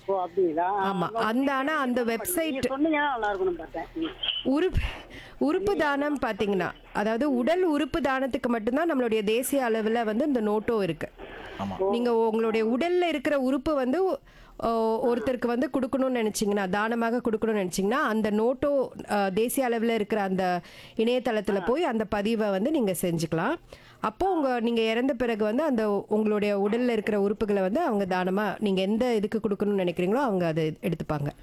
ஓ அப்படிங்களா ஆமா அந்த ஆனா அந்த நீங்க வெப்சைட் சொன்னீங்கன்னா நல்லா இருக்கும்னு பார்த்தேன் ம். உறுப்பு உறுப்பு தானம் பார்த்தீங்கன்னா அதாவது உடல் உறுப்பு தானத்துக்கு மட்டும்தான் நம்மளுடைய தேசிய அளவில் வந்து இந்த நோட்டோ இருக்கு ஆமா நீங்க உங்களுடைய உடல்ல இருக்கிற உறுப்பு வந்து ஓ, ஒருத்தருக்கு வந்து கொடுக்கணும்னு நினைச்சீங்கன்னா தானமாக கொடுக்கணும்னு நினைச்சீங்கன்னா அந்த நோட்டோ அஹ், தேசிய அளவில் இருக்கிற அந்த இணையதளத்துல போய் அந்த பதிவை வந்து நீங்க செஞ்சுக்கலாம் அப்போ உங்க நீங்க இறந்த பிறகு வந்து அந்த உங்களுடைய உடல்ல இருக்கிற உறுப்புகளை வந்து அவங்க தானமா நீங்க எந்த இதுக்கு கொடுக்கணும்னு நினைக்கிறீங்களோ அவங்க அதை எடுத்துப்பாங்க